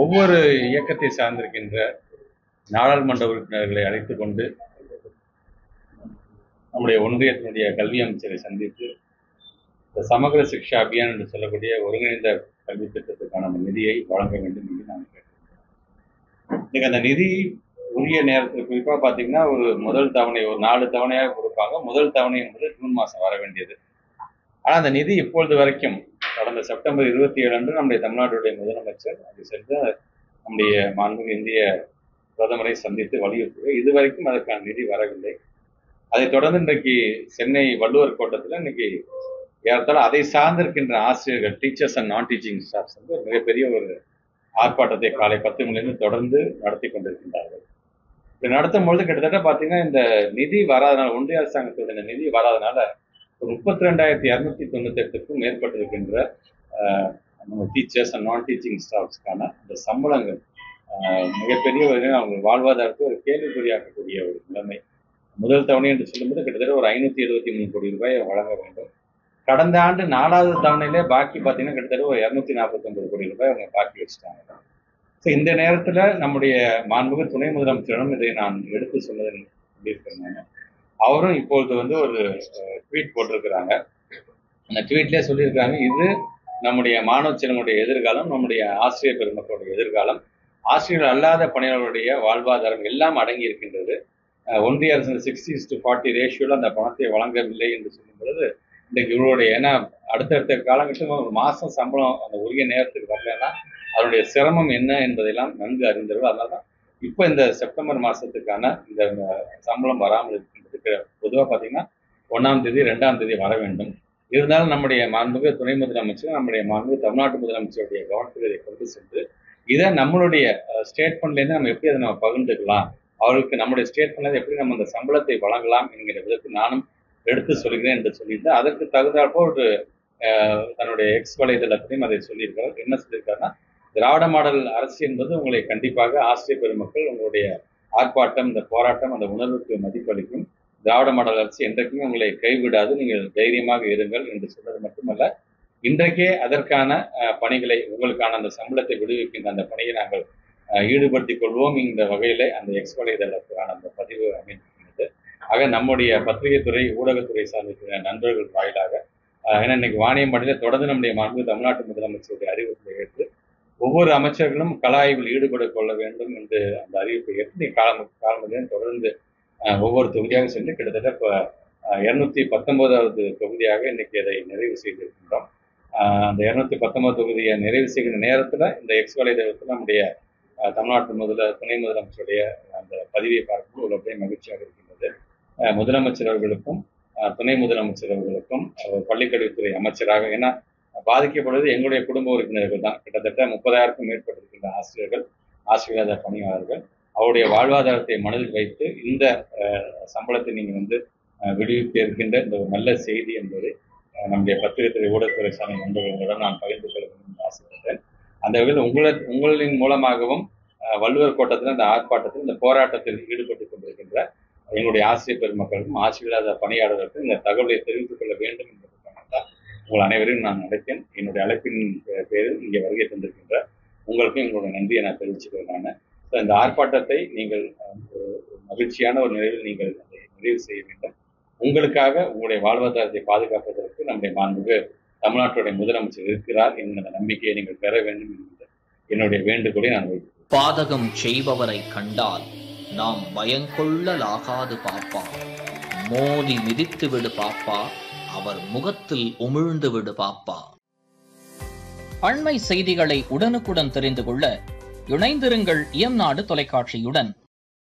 ஒவ்வொரு இயக்கத்தை சார்ந்திருக்கின்ற நாடாளுமன்ற உறுப்பினர்களை அழைத்து கொண்டு நம்முடைய ஒன்றியத்தினுடைய கல்வி அமைச்சரை சந்தித்து இந்த சமகர சிக்ஷா அபியான் என்று சொல்லக்கூடிய ஒருங்கிணைந்த கல்வி திட்டத்துக்கான அந்த நிதியை வழங்க வேண்டும் என்று நாங்கள் கேட்டிருக்கிறோம் இன்னைக்கு அந்த நிதி உரிய நேரத்தில் குறிப்பாக பார்த்தீங்கன்னா ஒரு முதல் தவணை ஒரு நாலு தவணையாக கொடுப்பாங்க முதல் தவணை என்பது ஜூன் மாதம் வர வேண்டியது ஆனால் அந்த நிதி இப்பொழுது வரைக்கும் கடந்த செப்டம்பர் இருபத்தி ஏழு அன்று நம்முடைய தமிழ்நாட்டுடைய முதலமைச்சர் அது சென்று நம்முடைய மாண்புமிகு இந்திய பிரதமரை சந்தித்து வலியுறுத்தி இதுவரைக்கும் அதற்கான நிதி வரவில்லை அதைத் தொடர்ந்து இன்றைக்கு சென்னை வள்ளுவர் கோட்டத்தில் இன்னைக்கு ஏறத்தாழ அதை சார்ந்திருக்கின்ற ஆசிரியர்கள் teachers and non teaching staffs வந்து ஒரு மிகப்பெரிய ஒரு ஆர்ப்பாட்டத்தை காலை பத்து மணிலிருந்து தொடர்ந்து நடத்தி கொண்டிருக்கின்றார்கள் இப்படி நடத்தும் பொழுது கிட்டத்தட்ட பார்த்தீங்கன்னா இந்த நிதி வராதனால ஒன்றிய அரசாங்கத்தோட இந்த நிதி வராதனால ஒரு முப்பத்தி ரெண்டாயிரத்தி இரநூத்தி தொண்ணூத்தி எட்டுக்கும் மேற்பட்டிருக்கின்ற ஆஹ், நம்ம டீச்சர்ஸ் அண்ட் நான் டீச்சிங் ஸ்டாஃப்ஸ்க்கான அந்த சம்பளங்கள் ஆஹ், மிகப்பெரிய ஒரு அவங்க வாழ்வாதாரத்தை ஒரு கேள்விக்குறியாக்கக்கூடிய ஒரு நிலைமை முதல் தவணை என்று சொல்லும்போது கிட்டத்தட்ட ஒரு ஐநூத்தி எழுபத்தி மூணு கோடி ரூபாய் வழங்க வேண்டும் கடந்த ஆண்டு நாலாவது தவணையிலே பாக்கி பார்த்தீங்கன்னா கிட்டத்தட்ட ஒரு இரநூத்தி நாற்பத்தொன்பது கோடி ரூபாய் அவங்க பாக்கி வச்சுட்டாங்க ஸோ இந்த நேரத்தில் நம்முடைய மாண்புமிகு துணை முதலமைச்சரிடம் இதை நான் எடுத்து சொன்னதை சொல்லியிருக்கிறேன் நான் அவரும் இப்பொழுது வந்து ஒரு ட்வீட் போட்டிருக்கிறாங்க அந்த ட்வீட்லேயே சொல்லியிருக்காங்க இது நம்முடைய மாணவ செல்வனுடைய எதிர்காலம் நம்முடைய ஆசிரியர் பெருமக்களுடைய எதிர்காலம் ஆசிரியர்கள் அல்லாத பணியாளர்களுடைய வாழ்வாதாரம் எல்லாம் அடங்கி இருக்கின்றது அஹ் ஒன்றிய அரசு சிக்ஸ்டி டு ஃபார்ட்டி ரேஷியோவில் அந்த பணத்தை வழங்கவில்லை என்று சொல்லும் பொழுது இன்றைக்கு இவருடைய ஏன்னா அடுத்தடுத்த காலகட்டம் ஒரு மாதம் சம்பளம் அந்த உரிய நேரத்துக்கு வரலன்னா அதனுடைய சிரமம் என்ன என்பதெல்லாம் நன்கு அறிந்தவர் அதனால தான் இப்போ இந்த செப்டம்பர் மாதத்துக்கான இந்த சம்பளம் வராமல் இருக்கின்றது பொதுவாக பார்த்தீங்கன்னா ஒன்றாம் தேதி ரெண்டாம் தேதி வர வேண்டும் இருந்தாலும் நம்முடைய மாண்புமிகு துணை முதலமைச்சர் நம்முடைய மாண்புமிகு தமிழ்நாட்டு முதலமைச்சருடைய கவனத்துக்கு இதை கொண்டு சென்று இதை நம்மளுடைய ஸ்டேட் ஃபண்ட்லேருந்து நம்ம எப்படி அதை நம்ம பகிர்ந்துக்கலாம் அவருக்கு நம்முடைய ஸ்டேட் ஃபண்ட்லேருந்து எப்படி நம்ம அந்த சம்பளத்தை வழங்கலாம் என்கிற விதத்தில் நானும் எடுத்து சொல்கிறேன் என்று சொல்லிட்டு அதற்கு தகுந்தாற்போ ஒரு அஹ், தன்னுடைய எக்ஸ் வலைதளத்திலையும் அதை சொல்லியிருக்காரு என்ன சொல்லியிருக்காருன்னா திராவிட மாடல் அரசு என்பது உங்களை கண்டிப்பாக ஆசிரியர் பெருமக்கள் உங்களுடைய ஆர்ப்பாட்டம் இந்த போராட்டம் அந்த உணர்வுக்கு மதிப்பளிக்கும் திராவிட மாடல் அரசு என்றைக்குமே உங்களை கைவிடாது நீங்கள் தைரியமாக இருங்கள் என்று சொல்வது மட்டுமல்ல இன்றைக்கே அதற்கான அஹ், பணிகளை உங்களுக்கான அந்த சம்பளத்தை விடுவிக்கின்ற அந்த பணியை நாங்கள் அஹ், ஈடுபடுத்திக் கொள்வோம் இந்த வகையிலே அந்த எக்ஸ் வலைதளத்துக்கான அந்த பதிவு அமைந்திருக்கிறது ஆக நம்முடைய பத்திரிகை துறை ஊடகத்துறை சார்ந்திருக்கிற நண்பர்கள் வாயிலாக அஹ், ஏன்னா இன்னைக்கு வாணியம்பாடியில தொடர்ந்து நம்முடைய மாண்பு தமிழ்நாட்டு முதலமைச்சருடைய அறிவிப்பை ஏற்று ஒவ்வொரு அமைச்சர்களும் கல ஆய்வில் ஈடுபட கொள்ள வேண்டும் என்று அந்த அறிவிப்பை ஏற்று நீ காலம் காலமுடன் தொடர்ந்து அஹ், ஒவ்வொரு தொகுதியாக சென்று கிட்டத்தட்ட இப்போ இருநூத்தி பத்தொன்பதாவது தொகுதியாக இன்னைக்கு அதை நிறைவு செய்திருக்கின்றோம் அஹ், அந்த இருநூத்தி பத்தொன்பது தொகுதியை நிறைவு செய்கிற நேரத்தில் இந்த எக்ஸ் வலைதளத்தில் நம்முடைய அஹ், தமிழ்நாட்டு முதல துணை முதலமைச்சருடைய அந்த பதிவை பார்க்கும்போது ஒரு அப்படியே மகிழ்ச்சியாக இருக்கின்றது அஹ், முதலமைச்சர் அவர்களுக்கும் அஹ், துணை முதலமைச்சர் அவர்களுக்கும் அவர் பள்ளிக்கல்வித்துறை அமைச்சராக ஏன்னா பாதிக்கப்படுவது எங்களுடைய குடும்ப உறுப்பினர்கள் தான் கிட்டத்தட்ட முப்பதாயிரக்கும் மேற்பட்டிருக்கின்ற ஆசிரியர்கள் ஆசிரியர் பணியாளர்கள் அவருடைய வாழ்வாதாரத்தை மனதில் வைத்து இந்த அஹ், சம்பளத்தை நீங்கள் வந்து அஹ், விடுவிக்க இருக்கின்ற இந்த ஒரு நல்ல செய்தி என்பது அஹ், நம்முடைய பத்திரிகை ஊடகத்துறை சார்ந்த நண்பர்களுடன் நான் பகிர்ந்து கொள்ள வேண்டும் என்று ஆசைப்பட்டேன் அந்த வகையில் உங்களை உங்களின் மூலமாகவும் அஹ், வள்ளுவர் கோட்டத்தில் இந்த ஆர்ப்பாட்டத்தில் இந்த போராட்டத்தில் ஈடுபட்டு கொண்டிருக்கின்ற எங்களுடைய ஆசிரியர் பெருமக்களுக்கும் ஆசிரியர் பணியாளர்களுக்கும் இந்த தகவலை தெரிவித்துக் கொள்ள வேண்டும் என்பதற்காக தான் உங்கள் அனைவரையும் நான் அழைத்தேன் என்னுடைய அழைப்பின் பே- பேரில் இங்கே வருகை தந்திருக்கின்ற உங்களுக்கும் எங்களுடைய நன்றியை நான் தெரிவிச்சுக்கிறேன் நான் So, இந்த ஆர்ப்பாட்டத்தை நீங்கள் அஹ், ஒரு ஒரு மகிழ்ச்சியான ஒரு நிலையில் நீங்கள் அதை நிறைவு செய்ய வேண்டும் உங்களுக்காக உங்களுடைய வாழ்வாதாரத்தை பாதுகாப்பதற்கு நம்முடைய மாண்புக்கு தமிழ்நாட்டுடைய முதலமைச்சர் இருக்கிறார் என்கிற நம்பிக்கையை நீங்கள் பெற வேண்டும் என்கிற என்னுடைய வேண்டுகோளை நான் வைக்கிறேன் பாதகம் செய்பவரை கண்டால் நாம் பயங்கொள்ளலாகாது பாப்பா மோதி மிதித்து விடு பாப்பா அவர் முகத்தில் உமிழ்ந்து விடு பாப்பா அண்மை செய்திகளை உடனுக்குடன் தெரிந்து கொள்ள இணைந்திருங்கள் இயம்நாடு தொலைக்காட்சியுடன்